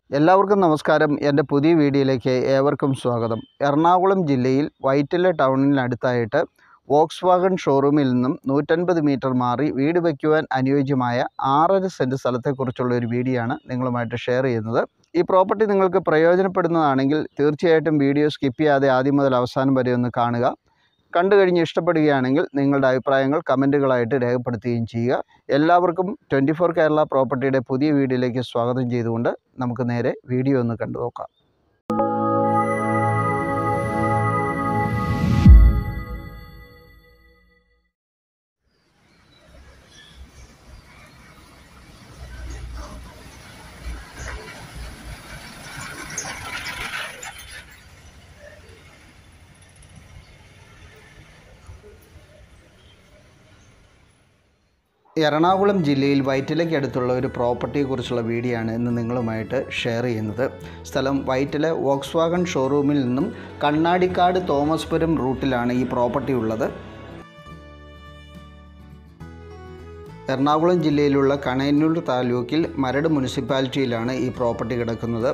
എല്ലാവർക്കും നമസ്കാരം എൻ്റെ പുതിയ വീഡിയോയിലേക്ക് ഏവർക്കും സ്വാഗതം എറണാകുളം ജില്ലയിൽ വൈറ്റില ടൗണിനടുത്തായിട്ട് വോക്സ് വാഗൺ ഷോറൂമിൽ നിന്നും നൂറ്റൻപത് മീറ്റർ മാറി വീട് വയ്ക്കുവാൻ അനുയോജ്യമായ ആറര സെൻറ്റ് സ്ഥലത്തെക്കുറിച്ചുള്ള ഒരു വീഡിയോ ആണ് നിങ്ങളുമായിട്ട് ഷെയർ ചെയ്യുന്നത് ഈ പ്രോപ്പർട്ടി നിങ്ങൾക്ക് പ്രയോജനപ്പെടുന്നതാണെങ്കിൽ തീർച്ചയായിട്ടും വീഡിയോ സ്കിപ്പ് ചെയ്യാതെ ആദ്യം മുതൽ അവസാനം വരെ ഒന്ന് കാണുക കണ്ടു കഴിഞ്ഞ് ഇഷ്ടപ്പെടുകയാണെങ്കിൽ നിങ്ങളുടെ അഭിപ്രായങ്ങൾ കമൻറ്റുകളായിട്ട് രേഖപ്പെടുത്തുകയും ചെയ്യുക എല്ലാവർക്കും ട്വൻറ്റി ഫോർ കേരള പ്രോപ്പർട്ടിയുടെ പുതിയ വീഡിയോയിലേക്ക് സ്വാഗതം ചെയ്തുകൊണ്ട് നമുക്ക് നേരെ വീഡിയോ ഒന്ന് കണ്ടു നോക്കാം എറണാകുളം ജില്ലയിൽ വൈറ്റിലയ്ക്ക് അടുത്തുള്ള ഒരു പ്രോപ്പർട്ടിയെക്കുറിച്ചുള്ള വീഡിയോ ആണ് ഇന്ന് നിങ്ങളുമായിട്ട് ഷെയർ ചെയ്യുന്നത് സ്ഥലം വൈറ്റില വോക്സ് വാഗൺ ഷോറൂമിൽ നിന്നും കണ്ണാടിക്കാട് തോമസ്പുരം റൂട്ടിലാണ് ഈ പ്രോപ്പർട്ടി ഉള്ളത് എറണാകുളം ജില്ലയിലുള്ള കണയന്നൂർ താലൂക്കിൽ മരട് മുനിസിപ്പാലിറ്റിയിലാണ് ഈ പ്രോപ്പർട്ടി കിടക്കുന്നത്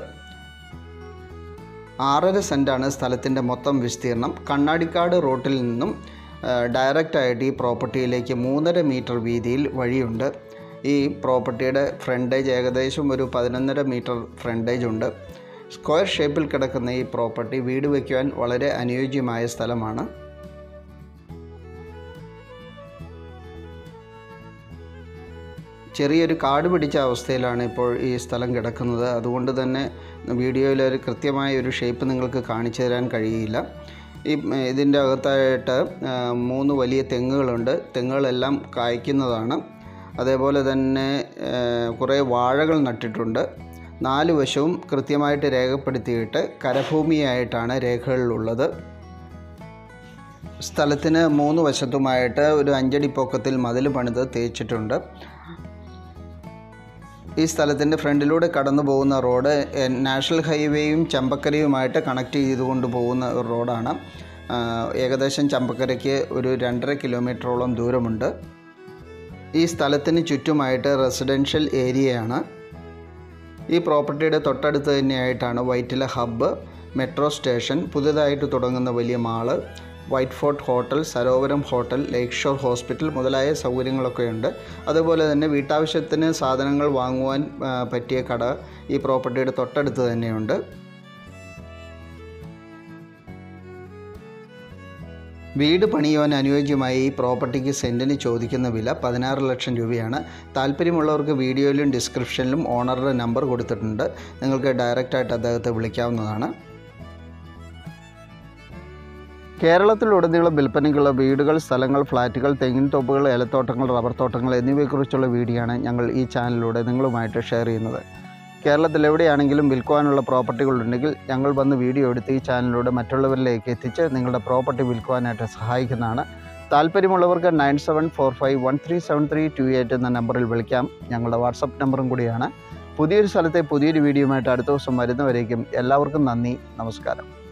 ആറര സെൻറ്റാണ് സ്ഥലത്തിൻ്റെ മൊത്തം വിസ്തീർണം കണ്ണാടിക്കാട് റോട്ടിൽ നിന്നും ഡയറക്റ്റ് ആയിട്ട് ഈ പ്രോപ്പർട്ടിയിലേക്ക് മൂന്നര മീറ്റർ വീതിയിൽ വഴിയുണ്ട് ഈ പ്രോപ്പർട്ടിയുടെ ഫ്രണ്ടേജ് ഏകദേശം ഒരു പതിനൊന്നര മീറ്റർ ഫ്രണ്ടേജ് ഉണ്ട് സ്ക്വയർ ഷേപ്പിൽ കിടക്കുന്ന ഈ പ്രോപ്പർട്ടി വീട് വയ്ക്കുവാൻ വളരെ അനുയോജ്യമായ സ്ഥലമാണ് ചെറിയൊരു കാട് പിടിച്ച അവസ്ഥയിലാണ് ഇപ്പോൾ ഈ സ്ഥലം കിടക്കുന്നത് അതുകൊണ്ട് തന്നെ വീഡിയോയിൽ ഒരു കൃത്യമായ ഒരു ഷേപ്പ് നിങ്ങൾക്ക് കാണിച്ചു തരാൻ കഴിയില്ല ഈ ഇതിൻ്റെ അകത്തായിട്ട് മൂന്ന് വലിയ തെങ്ങുകളുണ്ട് തെങ്ങുകളെല്ലാം കായ്ക്കുന്നതാണ് അതേപോലെ തന്നെ കുറേ വാഴകൾ നട്ടിട്ടുണ്ട് നാല് വശവും കൃത്യമായിട്ട് രേഖപ്പെടുത്തിയിട്ട് കരഭൂമിയായിട്ടാണ് രേഖകളിലുള്ളത് സ്ഥലത്തിന് മൂന്ന് വശത്തുമായിട്ട് ഒരു അഞ്ചടി പൊക്കത്തിൽ മതിൽ പണിത് തേച്ചിട്ടുണ്ട് ഈ സ്ഥലത്തിൻ്റെ ഫ്രണ്ടിലൂടെ കടന്നു പോകുന്ന റോഡ് നാഷണൽ ഹൈവേയും ചമ്പക്കരയുമായിട്ട് കണക്ട് ചെയ്തുകൊണ്ട് പോകുന്ന ഒരു റോഡാണ് ഏകദേശം ചമ്പക്കരയ്ക്ക് ഒരു രണ്ടര കിലോമീറ്ററോളം ദൂരമുണ്ട് ഈ സ്ഥലത്തിന് ചുറ്റുമായിട്ട് റെസിഡൻഷ്യൽ ഏരിയയാണ് ഈ പ്രോപ്പർട്ടിയുടെ തൊട്ടടുത്ത് തന്നെയായിട്ടാണ് വൈറ്റില ഹബ്ബ് മെട്രോ സ്റ്റേഷൻ പുതുതായിട്ട് തുടങ്ങുന്ന വലിയ mall white fort hotel Sarovaram hotel lake shore hospital മുതലായ സൗകര്യങ്ങളൊക്കെ ഉണ്ട് അതുപോലെ തന്നെ വീട്ടാവശ്യത്തിന് സാധനങ്ങൾ വാങ്ങുവാൻ പറ്റിയ കട ഈ പ്രോപ്പർട്ടിയുടെ തൊട്ടടുത്ത് തന്നെയുണ്ട് വീട് പണിയുവാൻ അനുയോജ്യമായ ഈ പ്രോപ്പർട്ടിക്ക് സെൻറ്റിന് ചോദിക്കുന്ന വില പതിനാറ് ലക്ഷം രൂപയാണ് താല്പര്യമുള്ളവർക്ക് വീഡിയോയിലും ഡിസ്ക്രിപ്ഷനിലും ഓണറുടെ നമ്പർ കൊടുത്തിട്ടുണ്ട് നിങ്ങൾക്ക് ഡയറക്റ്റായിട്ട് അദ്ദേഹത്തെ വിളിക്കാവുന്നതാണ് കേരളത്തിലുടനീളം വിൽപ്പനയ്ക്കുള്ള വീടുകൾ സ്ഥലങ്ങൾ ഫ്ലാറ്റുകൾ തെങ്ങിൻ തോപ്പുകൾ ഏലത്തോട്ടങ്ങൾ റബ്ബർ തോട്ടങ്ങൾ എന്നിവയെക്കുറിച്ചുള്ള വീഡിയോ ആണ് ഞങ്ങൾ ഈ ചാനലിലൂടെ നിങ്ങളുമായിട്ട് ഷെയർ ചെയ്യുന്നത് കേരളത്തിൽ എവിടെയാണെങ്കിലും വിൽക്കുവാനുള്ള പ്രോപ്പർട്ടികളുണ്ടെങ്കിൽ ഞങ്ങൾ വന്ന് വീഡിയോ എടുത്ത് ഈ ചാനലിലൂടെ മറ്റുള്ളവരിലേക്ക് എത്തിച്ച് നിങ്ങളുടെ പ്രോപ്പർട്ടി വിൽക്കുവാനായിട്ട് സഹായിക്കുന്നതാണ് താല്പര്യമുള്ളവർക്ക് nine seven four five one three seven three two eight എന്ന നമ്പറിൽ വിളിക്കാം ഞങ്ങളുടെ വാട്സപ്പ് നമ്പറും കൂടിയാണ് പുതിയൊരു സ്ഥലത്തെ പുതിയൊരു വീഡിയോയുമായിട്ട് അടുത്ത ദിവസം വരുന്നവരേക്കും എല്ലാവർക്കും നന്ദി നമസ്കാരം